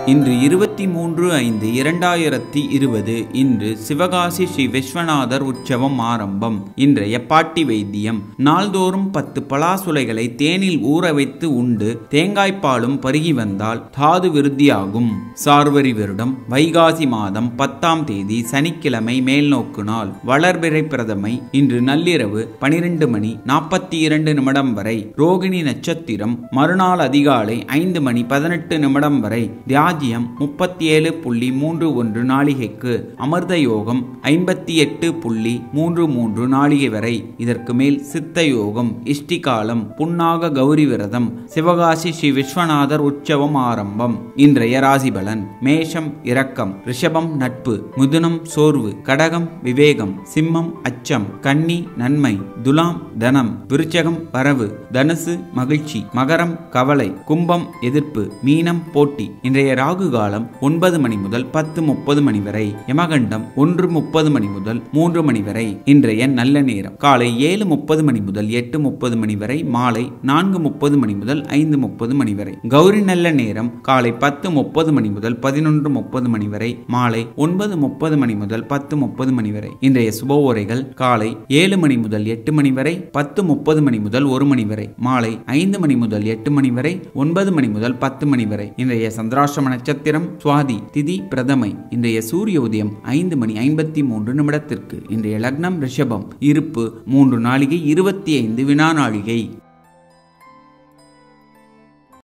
இன்று இருபத்தி மூன்று ஐந்து இரண்டாயிரத்தி இருபது இன்று சிவகாசி ஸ்ரீ விஸ்வநாதர் உற்சவம் ஆரம்பம் இன்றைய பாட்டி வைத்தியம் நாள்தோறும் பத்து பலாசுலைகளை தேனில் ஊற வைத்து உண்டு தேங்காய்ப்பாலும் பருகி வந்தால் தாது விருத்தியாகும் சார்வரி வருடம் வைகாசி மாதம் பத்தாம் தேதி சனிக்கிழமை மேல்நோக்கு நாள் வளர்பிறை பிரதமை இன்று நள்ளிரவு பனிரெண்டு மணி நாற்பத்தி இரண்டு நிமிடம் வரை ரோகிணி நட்சத்திரம் மறுநாள் அதிகாலை ஐந்து மணி பதினெட்டு நிமிடம் வரை தியாஜியம் முப்பத்தி ஏழு புள்ளி மூன்று ஒன்று நாளிகைக்கு அமிர்த யோகம் ஐம்பத்தி எட்டு புள்ளி மூன்று மூன்று நாளிகை வரை இதற்கு மேல் சித்த யோகம் இஷ்டிகாலம் புன்னாக கௌரி விரதம் சிவகாசி ஸ்ரீ விஸ்வநாதர் உற்சவம் ஆரம்பம் இன்றைய ராசி பலன் மேஷம் இரக்கம் ரிஷபம் நட்பு மிதுனம் சோர்வு கடகம் விவேகம் சிம்மம் அச்சம் கன்னி நன்மை துலாம் தனம் விருச்சகம் வரவு தனுசு மகிழ்ச்சி மகரம் கவலை கும்பம் எதிர்ப்பு மீனம் போட்டி இன்றைய ராகு காலம் ஒன்பது மணி முதல் பத்து முப்பது மணி வரை யமகண்டம் ஒன்று முப்பது மணி முதல் மூன்று மணி வரை இன்றைய நல்ல நேரம் காலை ஏழு முப்பது மணி முதல் எட்டு முப்பது மணி வரை மாலை நான்கு முப்பது மணி முதல் ஐந்து முப்பது மணி வரை கௌரி நல்ல நேரம் காலை பத்து முப்பது மணி முதல் பதினொன்று முப்பது மணி வரை மாலை ஒன்பது முப்பது மணி முதல் பத்து முப்பது மணி வரை இன்றைய சுப உரைகள் காலை ஏழு மணி முதல் எட்டு மணி வரை பத்து முப்பது மணி முதல் ஒரு மணி வரை மாலை ஐந்து மணி முதல் எட்டு மணி வரை ஒன்பது மணி முதல் பத்து மணி வரை இன்றைய சந்திராஷ்டம நட்சத்திரம் சுவாதி திதி பிரதமை இன்றைய சூரிய உதயம் ஐந்து மணி ஐம்பத்தி மூன்று நிமிடத்திற்கு இன்றைய லக்னம் ரிஷபம் இருப்பு மூன்று நாளிகை இருபத்தி ஐந்து வினா நாளிகை